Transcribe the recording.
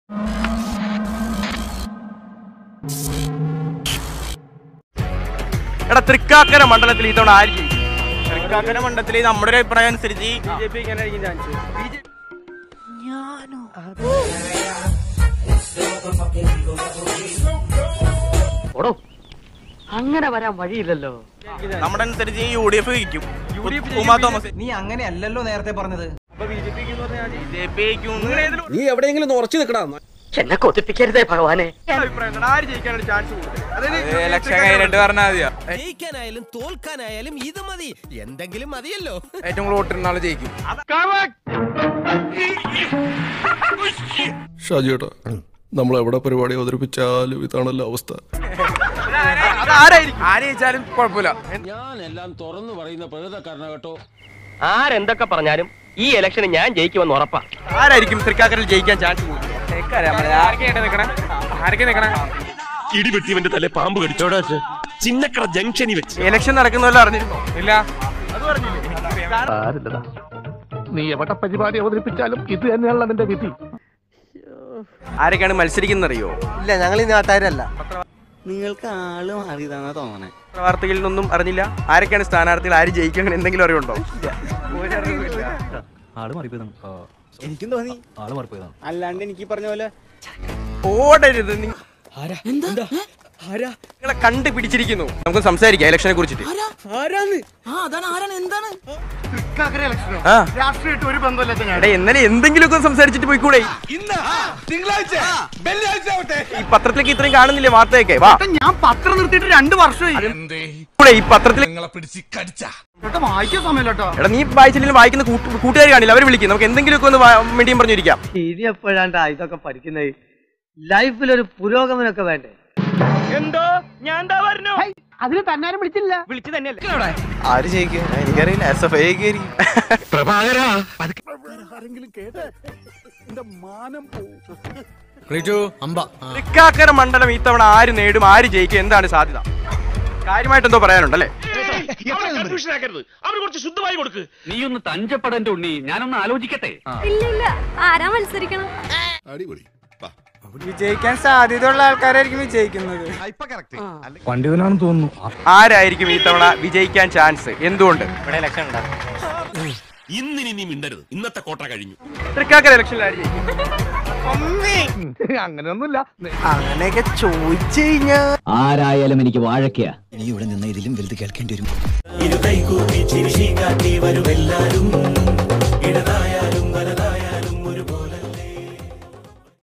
എടാ തൃക്കാക്കര മണ്ഡലത്തിൽ ഇത്തവണ ആര് ജയിക്കും തൃക്കാക്കര മണ്ഡലത്തിൽ നമ്മുടെ ഒരു അഭിപ്രായം അനുസരിച്ച് ബി ജെ പി ഇങ്ങനെ ചാൻസ് ബി ജെ ഓടോ അങ്ങനെ വരാൻ വഴിയില്ലല്ലോ നമ്മുടെ അനുസരിച്ച് യു ഡി എഫ് ജയിക്കും U D F Uma Thomas നീ അങ്ങനെയല്ലല്ലോ നേരത്തെ പറഞ്ഞത് അപ്പൊ B J P B J P ജയിക്കും നീ എവിടെയെങ്കിലും ഉറച്ചു നിൽക്കടാ എന്നെ കൊതിപ്പിക്കരുതേ ഭഗവാനെ അഭിപ്രായം എന്താണ്? ആര് ജയിക്കാനുള്ള ചാൻസ് കൂടുതൽ അതായത് ഇലക്ഷൻ കഴിഞ്ഞിട്ട് പറഞ്ഞാൽ മതിയോ ജയിക്കാനായാലും തോൽക്കാനായാലും ഇത് മതി എന്തെങ്കിലും മതിയല്ലോ ഏറ്റവും കൂടുതൽ വോട്ടിരുന്ന ആള് ജയിക്കും ഷാജിയേട്ടാ നമ്മൾ എവിടെ പരിപാടി അവതരിപ്പിച്ചാലും ഇതാണല്ലോ അവസ്ഥ അതാരായിരിക്കും ആര് ജയിച്ചാലും കുഴപ്പമില്ല ഞാൻ എല്ലാം തുറന്നു പറയുന്ന പ്രകൃതക്കാരന കേട്ടോ ആരെന്തൊക്കെ പറഞ്ഞാലും ഈ ഇലക്ഷന് ഞാൻ ജയിക്കുമെന്ന് ഉറപ്പാ ആരായിരിക്കും തൃക്കാക്കരയിൽ ജയിക്കാൻ ചാൻസ് കൂടുതൽ ഇടിവെട്ടിവന്റെ തല പാമ്പ് കടിച്ചോടാ ചിന്നക്കട ജംഗ്ഷനിൽ വെച്ച് ഇലക്ഷൻ നടക്കുന്നല്ലോ അറിഞ്ഞിരുന്നോ ഇല്ല നീ എവിടെ പരിപാടി അവതരിപ്പിച്ചാലും ഇത് തന്നെയാണല്ലോ നിന്റെ വിധി ആരൊക്കെയാണ് മത്സരിക്കുന്നത് അറിയോ ഇല്ല ഞങ്ങൾ ഈ നാട്ടുകാരല്ല നിങ്ങൾക്ക് ആള് മാറിയതാണെന്നാ തോന്നണേ വാർത്തകളിൽ നിന്നൊന്നും അറിഞ്ഞില്ല ആരൊക്കെയാണ് സ്ഥാനാർത്ഥികൾ ആര് ജയിക്കും അങ്ങനെ എന്തെങ്കിലും അറിവുണ്ടോ എനിക്കും തോന്നി അല്ലാണ്ട് എനിക്ക് പറഞ്ഞ പോലെ ഓടരുത് നി- നിങ്ങളെ കണ്ടുപിടിച്ചിരിക്കുന്നു നമുക്ക് സംസാരിക്കാം ഇലക്ഷനെ കുറിച്ചിട്ട് ആ. എടാ, ഇന്നലെ എന്തെങ്കിലുമൊക്കെ സംസാരിച്ചിട്ട് പോയിക്കൂടെ ഈ പത്രത്തിലേക്ക് ഇത്രയും കാണുന്നില്ലേ വാർത്തയൊക്കെ വാ ഞാൻ പത്രം നിർത്തിയിട്ട് രണ്ട് വർഷമായി കൂടെ ഈ പത്രത്തിൽ വായിക്കാൻ സമയല്ലോ എടാ നീ വായിച്ചില്ലെങ്കിൽ വായിക്കുന്ന കൂട്ട്- കൂട്ടുകാർ കാണില്ല അവർ വിളിക്കും നമുക്ക് എന്തെങ്കിലുമൊക്കെ ഒന്ന് വാ- മീഡിയം പറഞ്ഞിരിക്കാം ഇനി എപ്പോഴാണ്ടാ ഇതൊക്കെ പഠിക്കുന്നത് ലൈഫിൽ ഒരു പുരോഗമനമൊക്കെ വേണ്ടേ എന്തോ ഞാൻ എന്താ പറഞ്ഞു അതിന് തന്നാരും വിളിച്ചില്ല വിളിച്ചു തന്നെയല്ലേ ആര് ജയിക്കും എനിക്കറിയില്ല എസ് എഫ് ഐ ജയിക്കും പ്രഭാകരാ തൃക്കാക്കര മണ്ഡലം ഇത്തവണ ആര് നേടും ആര് ജയിക്കും എന്താണ് സാധ്യത കാര്യമായിട്ട് എന്തോ പറയാനുണ്ടല്ലേ കൺഫ്യൂഷനാക്കരുത് അവർ കുറച്ച് ശുദ്ധമായി കൊടുക്ക് നീ ഒന്ന് തഞ്ചപ്പെടന്റെ ഉണ്ണി ഞാനൊന്ന് ആലോചിക്കട്ടെ ഇല്ല ഇല്ല ആരാ മത്സരിക്കണം അടിപൊളി വിജയിക്കാൻ സാധ്യതയുള്ള ആൾക്കാരായിരിക്കും വിജയിക്കുന്നത് പണ്ഡിതനാണെന്ന് തോന്നുന്നു ആരായിരിക്കും ഇത്തവണ വിജയിക്കാൻ ചാൻസ് എന്തുകൊണ്ട് ഇവിടെ ഇലക്ഷൻ ഉണ്ടാവും ഇന്നിനി നീ മിണ്ടരുത് ഇന്നത്തെ കോട്ട കഴിഞ്ഞു തൃക്കാക്കര ഇലക്ഷനിൽ ആര് ജയിക്കും അങ്ങനെയൊന്നുമില്ല അങ്ങനെയൊക്കെ ചോദിച്ചു കഴിഞ്ഞാ ആരായാലും എനിക്ക് വാഴയ്ക്ക നീ ഇവിടെ നിന്ന് ഇതിലും വലുത് കേൾക്കേണ്ടി വരും ഇരുകൈ കൂപ്പി ചിരിശി കാട്ടി വരുമെല്ലാരും ഇടതായ